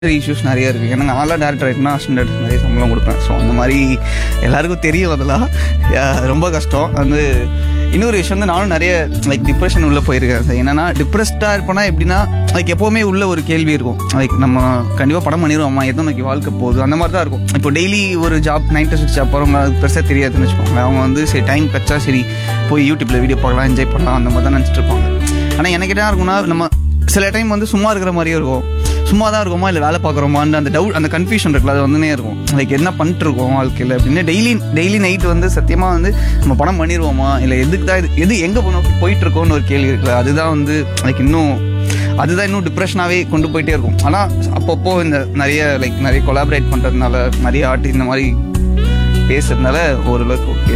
issues நிறைய இருக்குது ஏன்னா நான்லாம் டேரக்டர் ஆகிட்டுனா அசிஸ்டன்ட் டேரக்டர் நிறைய சம்பளம் கொடுப்பேன் ஸோ அந்த மாதிரி எல்லாருக்கும் தெரியும் அதெல்லாம் Yeah, ரொம்ப கஷ்டம் வந்து இன்னொரு விஷயம் வந்து நானும் நிறைய லைக் டிப்ரெஷன் உள்ளே போயிருக்கேன் சார் என்னன்னா டிப்ரெஸ்டாக இருப்போனா எப்படின்னா லைக் எப்போவுமே உள்ள ஒரு கேள்வி இருக்கும் லைக் நம்ம கண்டிப்பாக படம் பண்ணிடுவோம்மா எதோ நோக்கி வாழ்க்கை போகுது அந்த மாதிரி தான் இருக்கும் இப்போ டெய்லி ஒரு job nine to six job போகிறவங்க அது பெருசாக தெரியாதுன்னு வச்சுக்கோங்களேன் அவங்க வந்து சரி டைம் கச்சா சரி போய் யூடியூப்பில் வீடியோ பார்க்கலாம் என்ஜாய் பண்ணலாம் அந்த மாதிரி தான் நினச்சிட்டு இருப்பாங்க ஆனால் எனக்கு என்ன இருக்கும்னா நம்ம சில டைம் வந்து சும்மா இருக்கிற மாதிரியே இருக்கும் சும்மா தான் இருக்கோமா இல்லை வேலை பார்க்குறோமான்னு அந்த டவுட் அந்த கன்ஃபியூஷன் இருக்குல்ல அது வந்துனே இருக்கும் லைக் என்ன பண்ணிட்டு இருக்கோம் வாழ்க்கையில் அப்படின்னு டெய்லி டெய்லி நைட் வந்து சத்தியமாக வந்து நம்ம படம் பண்ணிடுவோமா இல்லை எதுக்கு தான் இது எது எங்கே போனோம் போயிட்டு இருக்கோம்னு ஒரு கேள்வி இருக்குல்ல அதுதான் வந்து லைக் இன்னும் அதுதான் இன்னும் டிப்ரெஷனாகவே கொண்டு போயிட்டே இருக்கும் ஆனால் அப்பப்போ இந்த நிறைய லைக் நிறைய கொலாபரேட் பண்ணுறதுனால நிறைய ஆர்ட் இந்த மாதிரி பேசுறதுனால ஓரளவுக்கு ஓகே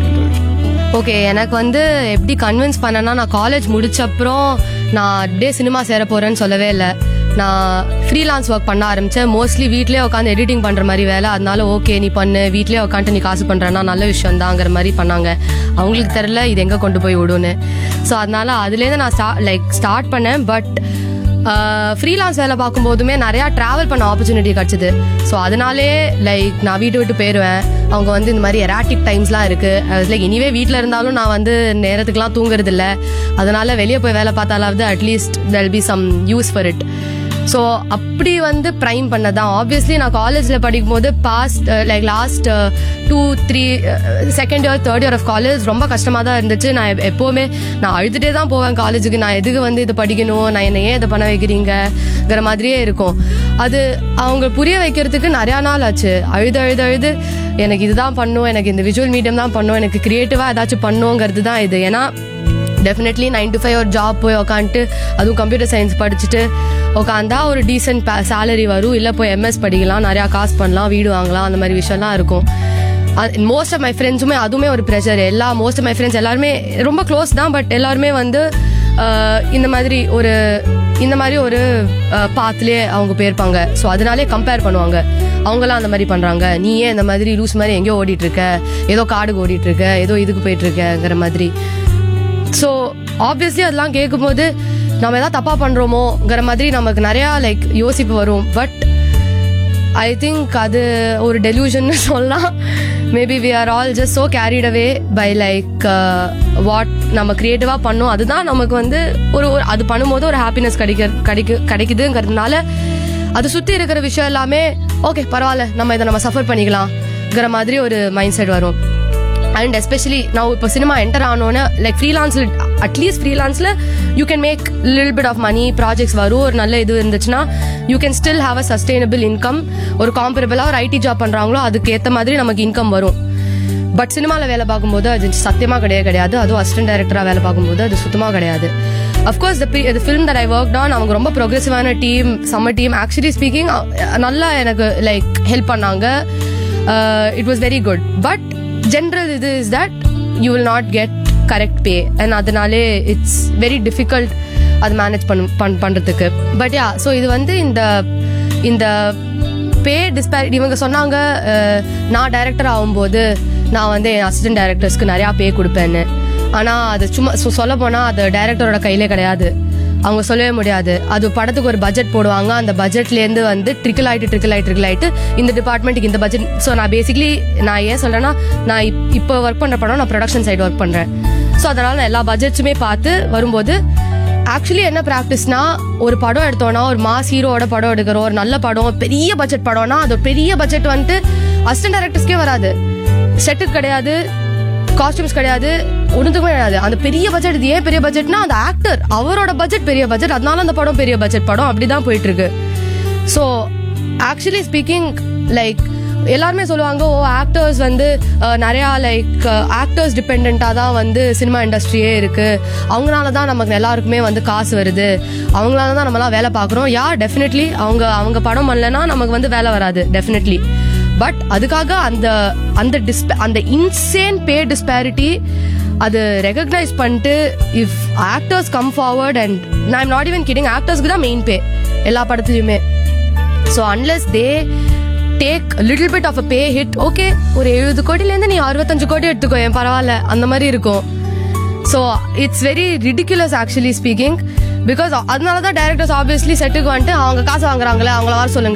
ஓகே எனக்கு வந்து எப்படி கன்வின்ஸ் பண்ணனா நான் காலேஜ் முடிச்சப்புறம் நான் அப்படியே சினிமா சேர போறேன்னு சொல்லவே இல்லை நான் ஃப்ரீலான்ஸ் ஒர்க் பண்ண ஆரம்பிச்சேன் மோஸ்ட்லி வீட்லயே உட்காந்து எடிட்டிங் பண்ற மாதிரி வேலை அதனால ஓகே நீ பண்ணு வீட்லயே உட்காந்து நீ காசு பண்றேன்னா நல்ல விஷயம் தாங்கிற மாதிரி பண்ணாங்க அவங்களுக்கு தெரியல இது எங்க கொண்டு போய் விடுன்னு ஸோ அதனால அதுலேருந்து நான் ஸ்டா லைக் ஸ்டார்ட் பண்ணேன் பட் ஃப்ரீலான்ஸ் வேலை பார்க்கும்போதுமே நிறையா ட்ராவல் பண்ண ஆப்பர்ச்சுனிட்டி கிடச்சிது ஸோ அதனாலே லைக் நான் வீட்டு விட்டு போயிடுவேன் அவங்க வந்து இந்த மாதிரி எராட்டிக் டைம்ஸ்லாம் இருக்கு லைக் இனிவே வீட்டில் இருந்தாலும் நான் வந்து நேரத்துக்குலாம் தூங்குறது இல்ல அதனால வெளியே போய் வேலை பார்த்தாலாவது at least there'll be some use for it so அப்படி வந்து ப்ரைம் பண்ணதான் ஆப்வியஸ்லி நான் காலேஜில் படிக்கும்போது past like last two three second year third year of college ரொம்ப கஷ்டமாக தான் இருந்துச்சு நான் எப்- எப்போவுமே நான் அழுதுகிட்டே தான் போவேன் காலேஜுக்கு நான் எதுக்கு வந்து இது படிக்கணும் நான் என்ன ஏன் இதை பண்ண வைக்கிறீங்கிற மாதிரியே இருக்கும் அது அவங்க புரிய வைக்கிறதுக்கு நிறையா நாள் ஆச்சு அழுது அழுது அழுது எனக்கு இதுதான் பண்ணும் எனக்கு இந்த விஜுவல் மீடியம் தான் பண்ணும் எனக்கு க்ரியேட்டிவாக ஏதாச்சும் பண்ணுங்கிறது தான் இது ஏன்னா டெஃபினெட்லி நைன் டு ஃபைவ் ஒரு ஜாப் போய் உக்காந்துட்டு அதுவும் கம்ப்யூட்டர் சயின்ஸ் படிச்சுட்டு உட்காந்தா ஒரு டீசென்ட் சேலரி வரும் இல்லை போய் எம்எஸ் படிக்கலாம் நிறையா காசு பண்ணலாம் வீடு வாங்கலாம் அந்த மாதிரி விஷயம்லாம் இருக்கும் மோஸ்ட் ஆஃப் மை ஃப்ரெண்ட்ஸுமே அதுவுமே ஒரு ப்ரெஷர் எல்லா மோஸ்ட் ஆஃப் மை ஃப்ரெண்ட்ஸ் எல்லாருமே ரொம்ப க்ளோஸ் தான் பட் எல்லாருமே வந்து அஹ், இந்த மாதிரி ஒரு இந்த மாதிரி ஒரு பாத்துலேயே அவங்க போயிருப்பாங்க ஸோ அதனாலே கம்பேர் பண்ணுவாங்க அவங்களாம் அந்த மாதிரி பண்றாங்க நீ ஏன் இந்த மாதிரி லூஸ் மாதிரி எங்கேயோ ஓடிட்டு இருக்க ஏதோ காடுக்கு ஓடிட்டு இருக்க ஏதோ இதுக்கு போயிட்டு இருக்கங்கிற மாதிரி ஸோ ஆப்வியஸ்லி அதெல்லாம் கேட்கும்போது நம்ம ஏதாவது தப்பா பண்றோமோங்கிற மாதிரி நமக்கு நிறையா லைக் யோசிப்பு வரும் பட் ஐ திங்க் அது ஒரு டெலியூஷன் சொல்லலாம் maybe we are all just so carried away by like what நம்ம கிரியேட்டிவாக பண்ணோம் அதுதான் நமக்கு வந்து ஒரு ஒரு அது பண்ணும்போது ஒரு ஹாப்பினஸ் கிடைக்க கிடைக்கு கிடைக்குதுங்கிறதுனால அது சுற்றி இருக்கிற விஷயம் எல்லாமே ஓகே பரவாயில்ல நம்ம இதை நம்ம சஃபர் பண்ணிக்கலாம்ங்கிற மாதிரி ஒரு மைண்ட் செட் வரும் அண்ட் எஸ்பெஷலி நான் இப்போ சினிமா என்டர் ஆனோன்னு லைக் ஃப்ரீலான்ஸில் அட்லீஸ்ட் ஃப்ரீலான்ஸில் you can make lil bit of money projects வரும் ஒரு நல்ல இது இருந்துச்சுன்னா you can still have a sustainable income ஒரு காம்பரபிளாக ஒரு ஐடி ஜாப் பண்ணுறாங்களோ அதுக்கு ஏற்ற மாதிரி நமக்கு இன்கம் வரும் பட் சினிமாவில் வேலை பார்க்கும்போது அது சத்தியமாக கிடையாது கிடையாது அதுவும் அசிஸ்டன்ட் டைரக்டராக வேலை பார்க்கும்போது அது சுத்தமாக கிடையாது of course the film that I work on அவங்க ரொம்ப ப்ரோக்ரெசிவான டீம் செம்ம டீம் ஆக்சுவலி ஸ்பீக்கிங் நல்லா எனக்கு லைக் ஹெல்ப் பண்ணாங்க it was very good but general இது is that you will not get correct pay and அதனாலே இட்ஸ் வெரி டிஃபிகல்ட் அது மேனேஜ் பண்ண பண் பண்ணுறதுக்கு பட் யா ஸோ இது வந்து இந்த இந்த பே டிஸ்பேரிட்டி இவங்க சொன்னாங்க அஹ், நான் டைரக்டர் ஆகும்போது நான் வந்து என் அசிஸ்டன்ட் டைரக்டர்ஸ்க்கு நிறையா பே கொடுப்பேன்னு ஆனால் அது சும்மா சொ- சொல்ல போனால் அது டைரக்டரோட கையிலே கிடையாது அவங்க சொல்லவே முடியாது அது படத்துக்கு ஒரு பட்ஜெட் போடுவாங்க அந்த பட்ஜெட்லேருந்து வந்து ட்ரிக்கிள் ஆயிட்டு ட்ரிக்கிள் ஆயிட்டு ட்ரிக்கிள் ஆயிட்டு இந்த டிபார்ட்மெண்ட்டுக்கு இந்த பட்ஜெட் ஸோ நான் பேசிக்லி நான் ஏன் சொல்றேன்னா நான் இப்- இப்போ ஒர்க் பண்ணுற படம் நான் ப்ரொடக்ஷன் சைடு ஒர்க் பண்ணுறேன் ஸோ அதனால நான் எல்லா பட்ஜெட்ஸுமே பார்த்து வரும்போது ஆக்சுவலி என்ன ப்ராக்டிஸ்னா ஒரு படம் எடுத்தோம்னா ஒரு மாஸ் ஹீரோட படம் எடுக்கிறோம் ஒரு நல்ல படம் பெரிய பட்ஜெட் படம்னா அது ஒரு பெரிய பட்ஜெட் வந்துட்டு அசிஸ்டன்ட் டைரக்டர்ஸ்க்கே வராது செட்டுக்கு கிடையாது காஸ்டியூம்ஸ் கிடையாது ஒன்றுத்துக்குமே கிடையாது அந்த பெரிய பட்ஜெட் இது ஏன் பெரிய பட்ஜெட்னா அந்த ஆக்டர் அவரோட பட்ஜெட் பெரிய பட்ஜெட் அதனால அந்த படம் பெரிய பட்ஜெட் படம் அப்படிதான் போயிட்டு இருக்கு ஸோ ஆக்சுவலி ஸ்பீக்கிங் லைக் எல்லாருமே சொல்லுவாங்க ஓ ஆக்டர்ஸ் வந்து அஹ், நிறையா லைக் ஆக்டர்ஸ் டிபெண்ட்டாக தான் வந்து சினிமா இண்டஸ்ட்ரியே இருக்கு அவங்களால தான் நமக்கு எல்லாருக்குமே வந்து காசு வருது அவங்களால தான் நம்மலாம் வேலை பார்க்குறோம் யா டெஃபினெட்லி அவங்க அவங்க படம் பண்ணலன்னா நமக்கு வந்து வேலை வராது டெஃபினெட்லி பட் அதுக்காக அந்த அந்த டிஸ்ப அந்த இன்சேன் பே டிஸ்பேரிட்டி அது ரெகக்னைஸ் பண்ணிட்டு if actors come forward and நான் நாட் ஈவன் கிட்டிங் ஆக்டர்ஸ்க்கு தான் மெயின் பே எல்லா படத்துலையுமே so unless they take little bit of a pay hit okay ஒரு எழுபது கோடியிலேருந்து நீ அறுபத்தஞ்சு கோடி எடுத்துக்கோ ஏன் பரவாயில்ல அந்த மாதிரி இருக்கும் so it's very ridiculous actually speaking because அதனால தான் டேரக்டர்ஸ் ஆப்வியஸ்லி செட்டுக்கு வந்துட்டு அவங்க காசு வாங்குறாங்களே அவங்கள வர சொல்லுங்க